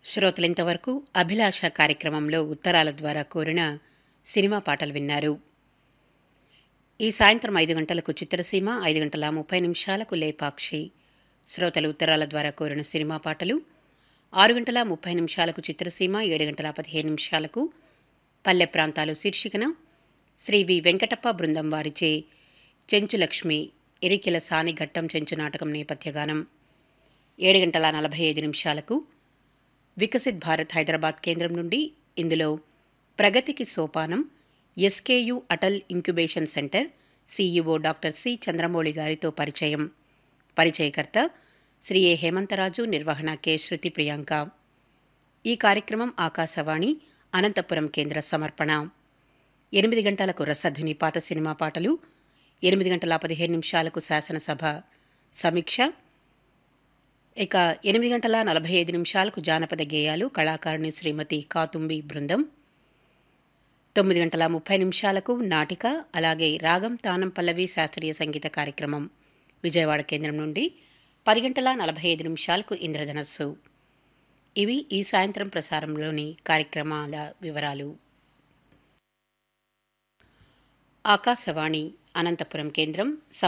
శ్రోతలింతవరకు అభిలాష కార్యక్రమంలో ఉత్తరాల ద్వారా కోరిన సినిమా పాటలు విన్నారు ఈ సాయంత్రం ఐదు గంటలకు చిత్రసీమ ఐదు గంటల ముప్పై నిమిషాలకు లేపాక్షి శ్రోతలు ఉత్తరాల ద్వారా కోరిన సినిమా పాటలు ఆరు గంటల ముప్పై నిమిషాలకు చిత్రసీమ ఏడు గంటల పదిహేను నిమిషాలకు పల్లె ప్రాంతాలు శీర్షికన శ్రీ వి వెంకటప్ప బృందం వారిచే చెంచులక్ష్మి ఎరికిల సాని ఘట్టం చెంచు నాటకం నేపథ్యగానం ఏడు గంటల నలభై ఐదు నిమిషాలకు వికసిత్ భారత్ హైదరాబాద్ కేంద్రం నుండి ఇందులో ప్రగతికి సోపానం SKU Atal incubation centre CEO doctor C Chandramouli గారితో పరిచయం పరిచయకర్త శ్రీ ఏ హేమంతరాజు నిర్వహణ కె శృతి ప్రియాంక ఈ కార్యక్రమం ఆకాశవాణి అనంతపురం కేంద్ర సమర్పణ ఎనిమిది గంటలకు రసధ్వని పాత సినిమా పాటలు ఎనిమిది గంటల పదిహేను నిమిషాలకు శాసనసభ సమీక్ష ఇక ఎనిమిది గంటల నలభై ఐదు నిమిషాలకు జానపద గేయాలు కళాకారిణి శ్రీమతి కాతుంబి బృందం తొమ్మిది గంటల ముప్పై నిమిషాలకు నాటిక అలాగే రాగం తానం పల్లవి శాస్త్రీయ సంగీత కార్యక్రమం విజయవాడ కేంద్రం నుండి పది గంటల నలభై ఐదు నిమిషాలకు ఇంద్రధనస్సు ఇవి ఈ సాయంత్రం ప్రసారంలోని కార్యక్రమాల వివరాలు ఆకాశవాణి అనంతపురం కేంద్రం